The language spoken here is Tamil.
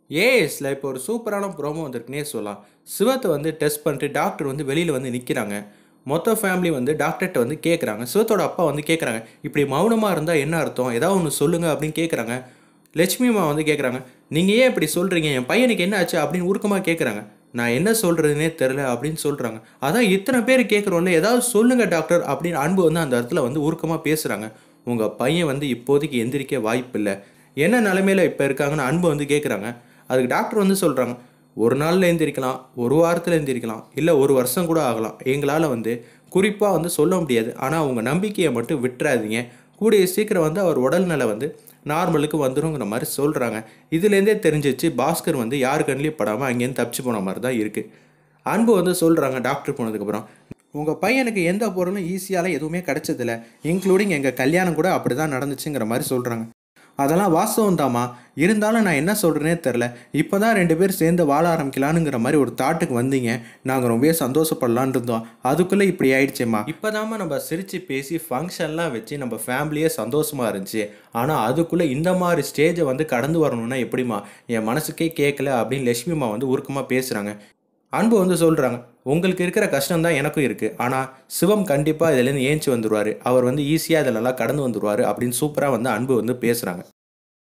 ஏஎஸ்ல இப்போ ஒரு சூப்பரான ப்ரோமோ வந்திருக்குன்னே சொல்லலாம் சிவத்தை வந்து டெஸ்ட் பண்ணிட்டு டாக்டர் வந்து வெளியில் வந்து நிற்கிறாங்க மொத்த ஃபேமிலி வந்து டாக்டர்கிட்ட வந்து கேட்குறாங்க சிவத்தோட அப்பா வந்து கேட்குறாங்க இப்படி மௌனமாக இருந்தால் என்ன அர்த்தம் ஏதாவது ஒன்று சொல்லுங்கள் அப்படின்னு கேட்குறாங்க லட்சுமி அம்மா வந்து கேட்குறாங்க நீங்கள் ஏன் இப்படி சொல்கிறீங்க என் பையனுக்கு என்ன ஆச்சு அப்படின்னு உருக்கமாக கேட்குறாங்க நான் என்ன சொல்கிறதுனே தெரில அப்படின்னு சொல்கிறாங்க அதான் இத்தனை பேர் கேட்குறோம்ல ஏதாவது சொல்லுங்கள் டாக்டர் அப்படின்னு அன்பு வந்து அந்த இடத்துல வந்து உருக்கமாக பேசுகிறாங்க உங்கள் பையன் வந்து இப்போதைக்கு எந்திரிக்க வாய்ப்பு இல்லை என்ன நிலமையில இப்போ இருக்காங்கன்னு அன்பு வந்து கேட்குறாங்க அதுக்கு டாக்டர் வந்து சொல்கிறாங்க ஒரு நாளில் எந்திரிக்கலாம் ஒரு வாரத்தில் எந்திரிக்கலாம் இல்லை ஒரு வருஷம் கூட ஆகலாம் எங்களால் வந்து குறிப்பாக வந்து சொல்ல முடியாது ஆனால் உங்கள் நம்பிக்கையை மட்டும் விட்டுறாதீங்க கூடிய சீக்கிரம் வந்து அவர் உடல்நிலை வந்து நார்மலுக்கு வந்துருங்கிற மாதிரி சொல்கிறாங்க இதுலேருந்தே தெரிஞ்சிச்சு பாஸ்கர் வந்து யாரு கண்ணிலையும் படாமல் அங்கேருந்து தப்பிச்சு போன மாதிரி தான் இருக்குது அன்பு வந்து சொல்கிறாங்க டாக்டர் போனதுக்கப்புறம் உங்கள் பையனுக்கு எந்த பொருளும் ஈஸியால் எதுவுமே கிடைச்சதில்ல இன்க்ளூடிங் எங்கள் கல்யாணம் கூட அப்படி தான் நடந்துச்சுங்கிற மாதிரி சொல்கிறாங்க அதெல்லாம் வாஸ்தவம் தாம்மா இருந்தாலும் நான் என்ன சொல்கிறேனே தெரில இப்போ தான் ரெண்டு பேர் சேர்ந்து வாழ ஆரம்பிக்கலானுங்கிற மாதிரி ஒரு தாட்டுக்கு வந்தீங்க நாங்கள் ரொம்பவே சந்தோஷப்படலான்னு இருந்தோம் அதுக்குள்ளே இப்படி ஆயிடுச்சேம்மா இப்போ நம்ம சிரித்து பேசி ஃபங்க்ஷன்லாம் வச்சு நம்ம ஃபேமிலியே சந்தோஷமாக இருந்துச்சு ஆனால் அதுக்குள்ளே இந்த மாதிரி ஸ்டேஜை வந்து கடந்து வரணும்னா எப்படிம்மா என் மனசுக்கே கேட்கல அப்படின்னு லட்சுமிமா வந்து உருக்கமாக பேசுகிறாங்க அன்பு வந்து சொல்கிறாங்க உங்களுக்கு இருக்கிற கஷ்டம் தான் எனக்கும் இருக்குது ஆனால் சிவம் கண்டிப்பாக இதுலேருந்து ஏஞ்சி வந்துருவார் அவர் வந்து ஈஸியாக இதிலெல்லாம் கடந்து வந்துருவார் அப்படின்னு சூப்பராக வந்து அன்பு வந்து பேசுகிறாங்க